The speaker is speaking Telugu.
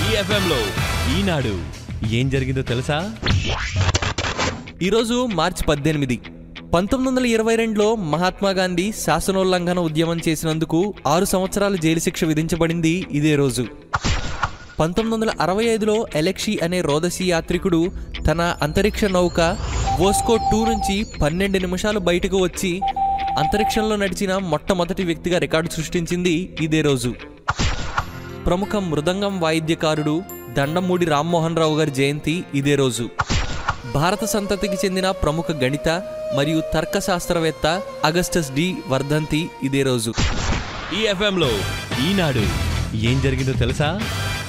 ఈ ఎఫ్ఎంలో ఈనాడు ఏం జరిగిందో తెలుసా ఈరోజు మార్చి పద్దెనిమిది పంతొమ్మిది వందల ఇరవై రెండులో మహాత్మా గాంధీ శాసనోల్లంఘన ఉద్యమం చేసినందుకు ఆరు సంవత్సరాల జైలు శిక్ష విధించబడింది ఇదే రోజు పంతొమ్మిది వందల అరవై ఐదులో ఎలెక్షి అనే రోదసీ యాత్రికుడు తన అంతరిక్ష నౌక వోస్కో టూ నుంచి పన్నెండు నిమిషాలు బయటకు వచ్చి అంతరిక్షంలో నడిచిన మొట్టమొదటి వ్యక్తిగా రికార్డు సృష్టించింది ఇదే రోజు ప్రముఖ మృదంగం వాయిద్యకారుడు దండమూడి రామ్మోహన్ రావు గారి జయంతి ఇదే రోజు భారత సంతతికి చెందిన ప్రముఖ గణిత మరియు తర్క శాస్త్రవేత్త అగస్టస్ డి వర్ధంతి ఇదే రోజు ఈ ఎఫ్ఎంలో ఈనాడు ఏం జరిగిందో తెలుసా